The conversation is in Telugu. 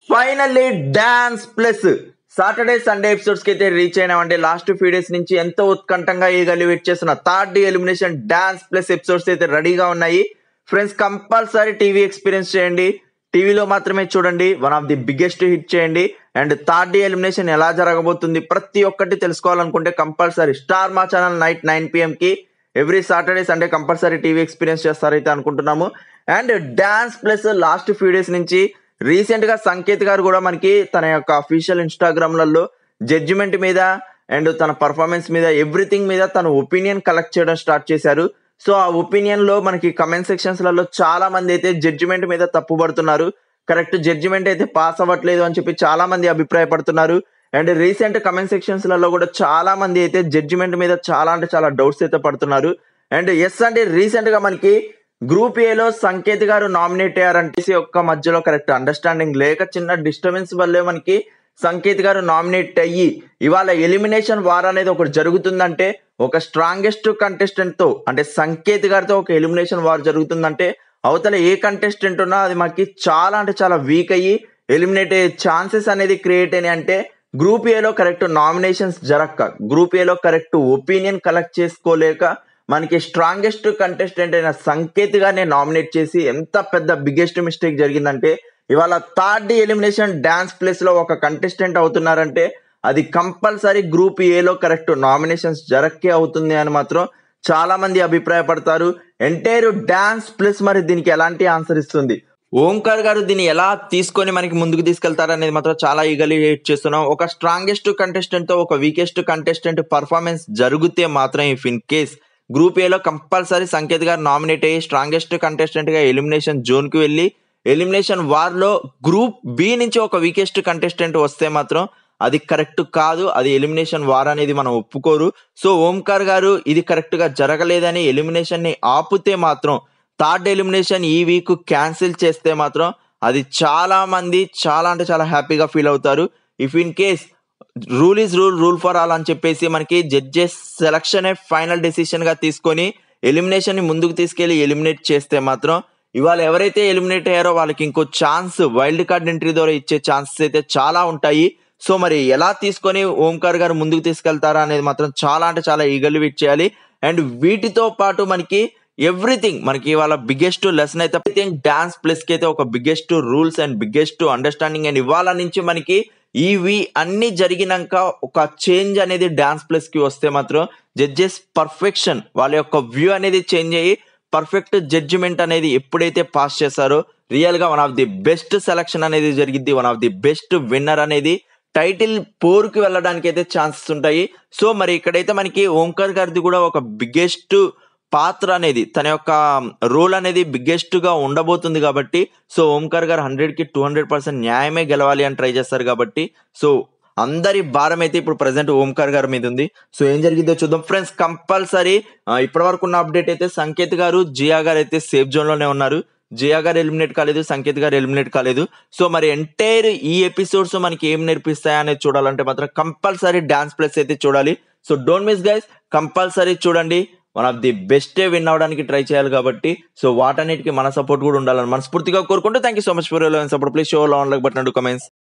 finally dance plus Saturday Sunday episodes కి అయితే రీచ్ అయినామంటే లాస్ట్ ఫ్యూ డేస్ నుంచి ఎంతో ఉత్కంఠంగా ఈగలి వెయిట్ చేస్తున్న third elimination dance plus episodes అయితే రెడీగా ఉన్నాయి ఫ్రెండ్స్ కంపల్సరీ టీవీ ఎక్స్పీరియన్స్ చేయండి టీవీలో మాత్రమే చూడండి one of the biggest hit చేయండి అండ్ థర్డ్ ఎలిమినేషన్ ఎలా జరగబోతుంది ప్రతి ఒక్కటి తెలుసుకోవాలనుకుంటే compulsory star Maa channel night nine PM కి every Saturday Sunday compulsory TV experience చేస్తారైతే అనుకుంటున్నాము and dance plus last few days నుంచి రీసెంట్ గా సంకేత్ గారు కూడా మనకి తన యొక్క అఫీషియల్ ఇన్స్టాగ్రామ్లలో జడ్జిమెంట్ మీద అండ్ తన పర్ఫార్మెన్స్ మీద ఎవ్రీథింగ్ మీద తన ఒపీనియన్ కలెక్ట్ చేయడం స్టార్ట్ చేశారు సో ఆ ఒపీనియన్ లో మనకి కమెంట్ సెక్షన్స్ లలో చాలా మంది అయితే జడ్జిమెంట్ మీద తప్పుపడుతున్నారు కరెక్ట్ జడ్జిమెంట్ అయితే పాస్ అవ్వట్లేదు అని చెప్పి చాలా మంది అభిప్రాయపడుతున్నారు అండ్ రీసెంట్ కమెంట్ సెక్షన్స్ లలో కూడా చాలా మంది అయితే జడ్జిమెంట్ మీద చాలా అంటే చాలా డౌట్స్ అయితే పడుతున్నారు అండ్ ఎస్ అంటే రీసెంట్ గా మనకి గ్రూప్ ఏలో సంకేత్ గారు నామినేట్ అయ్యారంటే ఒక్క మధ్యలో కరెక్ట్ అండర్స్టాండింగ్ లేక చిన్న డిస్టర్బెన్స్ వల్లే మనకి సంకేత్ గారు నామినేట్ అయ్యి ఇవాళ ఎలిమినేషన్ వార్ అనేది ఒకటి జరుగుతుందంటే ఒక స్ట్రాంగెస్ట్ కంటెస్టెంట్ తో అంటే సంకేత్ గారితో ఒక ఎలిమినేషన్ వార్ జరుగుతుందంటే అవతల ఏ కంటెస్టెంట్ ఉన్నా అది మనకి చాలా అంటే చాలా వీక్ అయ్యి ఎలిమినేట్ అయ్యే ఛాన్సెస్ అనేది క్రియేట్ అయినాయి అంటే గ్రూప్ ఏలో కరెక్ట్ నామినేషన్స్ జరక్క గ్రూప్ ఏలో కరెక్ట్ ఒపీనియన్ కలెక్ట్ చేసుకోలేక మనకి స్ట్రాంగెస్ట్ కంటెస్టెంట్ అయిన సంకేత్ గారిని నామినేట్ చేసి ఎంత పెద్ద బిగ్గెస్ట్ మిస్టేక్ జరిగిందంటే ఇవాళ థర్డ్ ఎలిమినేషన్ డాన్స్ ప్లేస్ లో ఒక కంటెస్టెంట్ అవుతున్నారంటే అది కంపల్సరీ గ్రూప్ ఏలో కరెక్ట్ నామినేషన్స్ జరక్కే అవుతుంది అని మాత్రం చాలా మంది అభిప్రాయపడతారు ఎంటైర్ డాన్స్ ప్లస్ మరి దీనికి ఎలాంటి ఆన్సర్ ఇస్తుంది ఓంకార్ గారు దీన్ని ఎలా తీసుకొని మనకి ముందుకు తీసుకెళ్తారు అనేది మాత్రం చాలా ఈగలీ వెయిట్ చేస్తున్నాం ఒక స్ట్రాంగెస్ట్ కంటెస్టెంట్ తో ఒక వీకెస్ట్ కంటెస్టెంట్ పర్ఫార్మెన్స్ జరిగితే మాత్రం ఇఫ్ ఇన్ కేస్ గ్రూప్ ఏలో కంపల్సరీ సంకేత్ గారు నామినేట్ అయ్యి స్ట్రాంగెస్ట్ కంటెస్టెంట్ గా ఎలిమినేషన్ జోన్ కి వెళ్ళి ఎలిమినేషన్ వార్ లో గ్రూప్ బి నుంచి ఒక వీకెస్ట్ కంటెస్టెంట్ వస్తే మాత్రం అది కరెక్ట్ కాదు అది ఎలిమినేషన్ వార్ అనేది మనం ఒప్పుకోరు సో ఓంకార్ గారు ఇది కరెక్ట్ గా జరగలేదని ఎలిమినేషన్ ని ఆపితే మాత్రం థర్డ్ ఎలిమినేషన్ ఈ వీక్ క్యాన్సిల్ చేస్తే మాత్రం అది చాలా మంది చాలా అంటే చాలా హ్యాపీగా ఫీల్ అవుతారు if in case rule is rule rule for all అని చెప్పేసి మనకి జడ్జెస్ సెలక్షన్ ఫైనల్ డెసిషన్ గా తీసుకొని ఎలిమినేషన్ ని ముందుకు తీసుకెళ్లి ఎలిమినేట్ చేస్తే మాత్రం ఇవాళ ఎవరైతే ఎలిమినేట్ అయ్యారో వాళ్ళకి ఇంకో ఛాన్స్ వైల్డ్ కార్డ్ ఎంట్రీ ద్వారా ఇచ్చే ఛాన్సెస్ అయితే చాలా ఉంటాయి సో మరి ఎలా తీసుకొని ఓంకార్ గారు ముందుకు తీసుకెళ్తారా అనేది మాత్రం చాలా అంటే చాలా ఈగల్ వెయిట్ చేయాలి అండ్ వీటితో పాటు మనకి ఎవ్రీథింగ్ మనకి ఇవాళ బిగ్గెస్ట్ లెసన్ అయితే ఎవ్రీథింగ్ డాన్స్ ప్లస్ కి అయితే ఒక biggest rules and biggest understanding and ఇవాళ నుంచి మనకి ఇవి అన్ని జరిగినాక ఒక చేంజ్ అనేది డాన్స్ ప్లస్ కి వస్తే మాత్రం జడ్జెస్ పర్ఫెక్షన్ వాళ్ళ యొక్క వ్యూ అనేది చేంజ్ అయ్యి పర్ఫెక్ట్ జడ్జిమెంట్ అనేది ఎప్పుడైతే పాస్ చేస్తారో రియల్ గా one of the best selection అనేది జరిగింది one of the best winner అనేది టైటిల్ పోరుకి వెళ్ళడానికి అయితే ఛాన్సెస్ ఉంటాయి సో మరి ఇక్కడైతే మనకి ఓంకార్ గారిది కూడా ఒక బిగ్గెస్ట్ పాత్ర అనేది తన యొక్క రోల్ అనేది బిగ్గెస్ట్ గా ఉండబోతుంది కాబట్టి సో ఓంకార్ గారు హండ్రెడ్ కి టూ హండ్రెడ్ పర్సెంట్ న్యాయమే గెలవాలి అని ట్రై చేస్తారు కాబట్టి సో అందరి భారం అయితే ఇప్పుడు ప్రజెంట్ ఓంకార్ గారి మీద ఉంది సో ఏం జరిగిందో చూద్దాం ఫ్రెండ్స్ కంపల్సరీ ఇప్పటి వరకు ఉన్న అప్డేట్ అయితే సంకేత్ గారు జియా గారు అయితే సేఫ్ జోన్ లోనే ఉన్నారు జియా గారు ఎలిమినేట్ కాలేదు సంకేత్ గారు ఎలిమినేట్ కాలేదు సో మరి ఎంటైర్ ఈ ఎపిసోడ్స్ మనకి ఏం నేర్పిస్తాయా అనేది చూడాలంటే మాత్రం కంపల్సరీ డాన్స్ ప్లస్ అయితే చూడాలి so don't miss guys compulsory చూడండి one of the best win అవడానికి ట్రై చేయాలి కాబట్టి సో వాటన్నిటికి మన సపోర్ట్ కూడా ఉండాలని మనస్ఫూర్తిగా కోరుకుంటూ thank you so much for support please show on like button comments